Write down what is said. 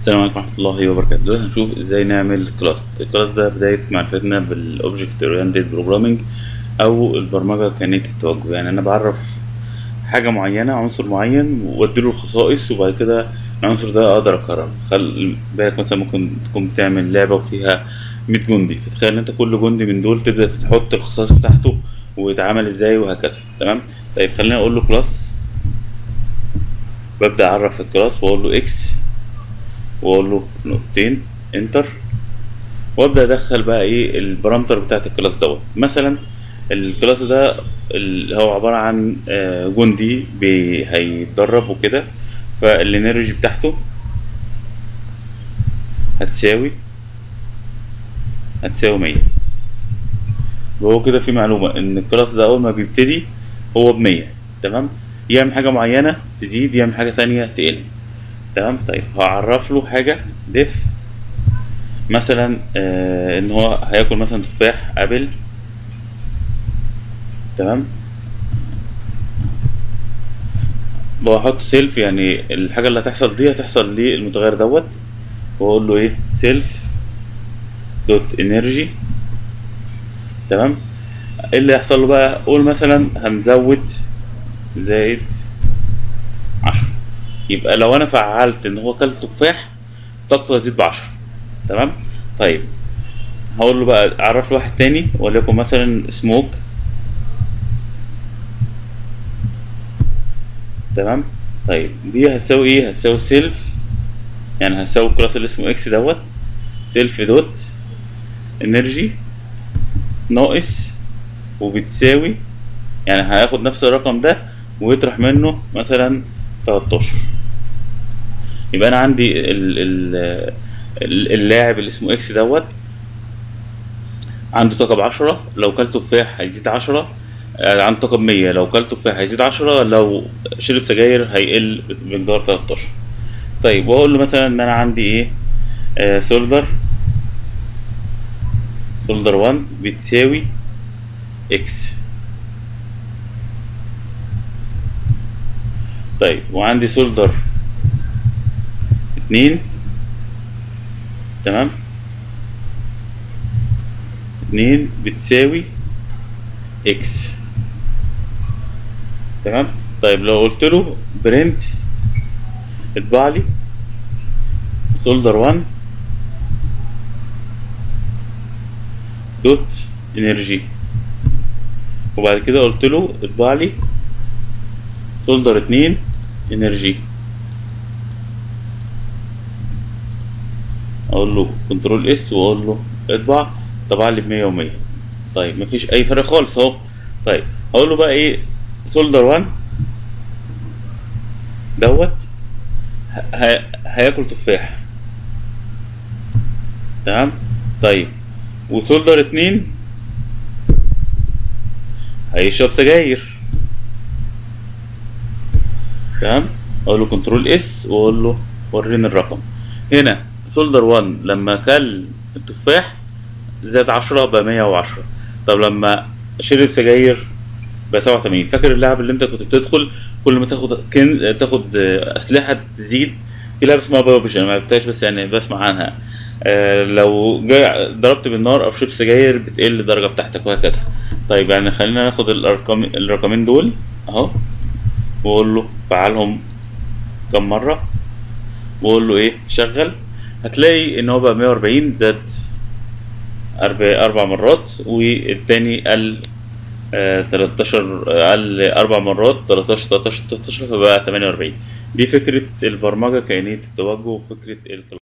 السلام عليكم ورحمة الله وبركاته دلوقتي هنشوف ازاي نعمل كلاس الكلاس ده بداية معرفتنا بالاوبجكت اورينتد بروجرامينج او البرمجة كنية التوجه يعني انا بعرف حاجة معينة عنصر معين واديله الخصائص وبعد كده العنصر ده اقدر اكرره خل بالك مثلا ممكن تكون بتعمل لعبة وفيها 100 جندي فتخيل انت كل جندي من دول تبدأ تحط الخصائص بتاعته ويتعامل ازاي وهكذا تمام طيب خلينا اقول له كلاس ببدأ اعرف الكلاس واقول له اكس واقول له نقطتين انتر وابدا ادخل بقى ايه البارامتر بتاعت الكلاس دوت مثلا الكلاس ده اللي هو عباره عن آه، جندي بي- هيتدرب وكده فالانرجي بتاعته هتساوي هتساوي مية وهو كده في معلومة إن الكلاس ده أول ما بيبتدي هو بمية تمام يعمل حاجة معينة تزيد يعمل حاجة تانية تقل تمام طيب هعرف له حاجة ديف مثلا آه ان هو هياكل مثلا تفاح ابل تمام بحط سيلف يعني الحاجة اللي هتحصل دي هتحصل للمتغير دوت واقول له ايه سيلف دوت انرجي تمام ايه اللي هيحصل له بقى قول مثلا هنزود زائد عشرة يبقى لو انا فعلت ان هو كل تفاح طاقته هتزيد بعشرة تمام طيب هقول له بقى اعرف له واحد تاني وليكن مثلا سموك تمام طيب دي هتساوي ايه هتساوي سيلف يعني هتساوي الكلاس اللي اسمه اكس دوت سيلف دوت انرجي ناقص وبتساوي يعني هياخد نفس الرقم ده ويطرح منه مثلا 13 يبقى انا عندي ال ال ال- اللاعب اللي اسمه اكس دوت عنده طاقة بعشرة لو كل تفاح هيزيد عشرة آه، عنده طاقة بمية لو كل تفاح هيزيد عشرة لو شرب سجاير هيقل بمقدار 13 طيب واقول له مثلا ان انا عندي ايه آه سولدر سولدر 1 بتساوي اكس طيب وعندي سولدر اتنين تمام اتنين بتساوي اكس تمام طيب لو قلت له برنت اطبع لي سولدر 1 دوت انرجي وبعد كده قلت له اطبع لي سولدر 2 انرجي اقول له كنترول اس واقول له اطبع طبع لي ب 100 و100 طيب مفيش اي فرق خالص اهو طيب هقول له بقى ايه سولدر 1 دوت ه- ه- هياكل تفاح تمام طيب وسولدر 2 هيشرب سجاير تمام اقول له كنترول اس واقول له وريني الرقم هنا سولدر 1 لما كل التفاح زاد 10 بقى 110 طب لما شرب سجاير بقى 87 فاكر اللعب اللي انت كنت بتدخل كل ما تاخد كن... تاخد آه، اسلحه تزيد في لعبه اسمها بابجي انا ما لعبتهاش بس يعني بسمع عنها آه لو جا ضربت بالنار او شربت سجاير بتقل الدرجه بتاعتك وهكذا طيب يعني خلينا ناخد الارقام الرقمين دول اهو واقول له فعلهم كم مره واقول له ايه شغل هتلاقي ان هو بقى 140 زاد أربع أربع مرات والتاني قل آه 13 قل أربع مرات 13 13 13 فبقى 48 دي فكرة البرمجة كائنية التوجه وفكرة الكلاس